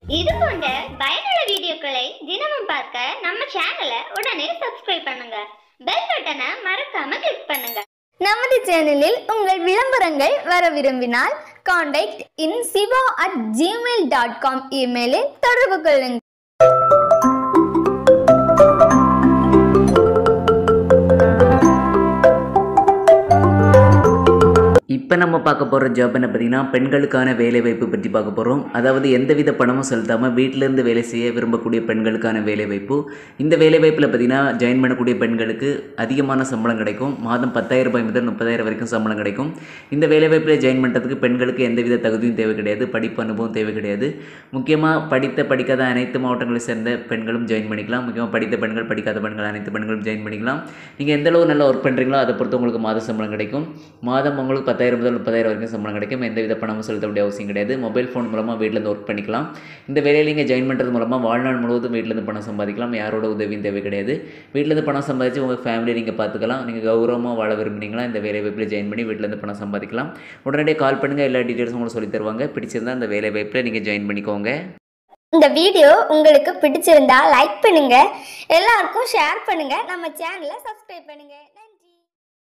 இது போன்ற பயனுள்ள வீடியோக்களை தினமும் பார்க்க நம்ம சேனலை உடனே சப்ஸ்கிரைப் பண்ணுங்க பெல் பட்டனை மறக்காம கிளிக் பண்ணுங்க நமது சேனலில் உங்கள் விளம்பரங்கள் வர விரும்பினால் contact in Siva at Gmail dot com இமெயிலில் தொடர்பு கொள்ளுங்கள் இப்போ நம்ம பார்க்க போகிற ஜாப் என்ன பார்த்தீங்கன்னா பெண்களுக்கான வேலைவாய்ப்பு பற்றி பார்க்க போகிறோம் அதாவது எந்தவித பணமும் செலுத்தாமல் வீட்டிலேருந்து வேலை செய்ய விரும்பக்கூடிய பெண்களுக்கான வேலைவாய்ப்பு இந்த வேலைவாய்ப்பில் பார்த்தீங்கன்னா ஜாயின் பண்ணக்கூடிய பெண்களுக்கு அதிகமான சம்பளம் கிடைக்கும் மாதம் பத்தாயிரம் ரூபாய் முதல் முப்பதாயிரம் வரைக்கும் சம்பளம் கிடைக்கும் இந்த வேலைவாய்ப்பில் ஜாயின் பண்ணுறதுக்கு பெண்களுக்கு எந்தவித தகுதியும் தேவை கிடையாது படிப்பு அனுபவம் தேவை கிடையாது முக்கியமாக படித்த படிக்காத அனைத்து மாவட்டங்களை சேர்ந்த பெண்களும் ஜாயின் பண்ணிக்கலாம் முக்கியமாக படித்த பெண்கள் படிக்காத பெண்கள் அனைத்து பெண்களும் ஜாயின் பண்ணிக்கலாம் நீங்கள் எந்த அளவு நல்லா ஒர்க் பண்ணுறீங்களோ அதை பொறுத்து உங்களுக்கு மாத சம்பளம் கிடைக்கும் மாதம் உங்களுக்கு பத்தாயிரம் முதல் முப்பதாயிரம் வரைக்கும் சம்பளம் கிடைக்கும் எந்த வித பணமும் செலுத்த வேண்டிய அவசியம் கிடையாது மொபைல் ஃபோன் மூலமாக வீட்டிலேருந்து ஒர்க் பண்ணிக்கலாம் இந்த வேலையில் நீங்கள் ஜாயின் பண்ணுறது மூலமாக வாழ்நாள் முழுவதும் வீட்டிலேருந்து பணம் சம்பாதிக்கலாம் யாரோட உதவியும் தேவை கிடையாது வீட்டிலேருந்து பணம் சம்பாதிச்சு உங்கள் ஃபேமிலியை நீங்கள் பார்த்துக்கலாம் நீங்கள் கௌரவமாக வாழ விரும்புனீங்களா இந்த வேலை வாய்ப்பில் ஜாயின் பண்ணி வீட்டிலேருந்து பணம் சம்பாதிக்கலாம் உடனடியாக கால் பண்ணுங்கள் எல்லா டீட்டெயில்ஸும் உங்களுக்கு சொல்லித் தருவாங்க பிடிச்சிருந்தா அந்த வேலை வாய்ப்பில் நீங்கள் ஜாயின் பண்ணிக்கோங்க இந்த வீடியோ உங்களுக்கு பிடிச்சிருந்தா லைக் பண்ணுங்க எல்லாருக்கும் ஷேர் பண்ணுங்க நம்ம சேனலை சப்ஸ்கிரைப் பண்ணுங்க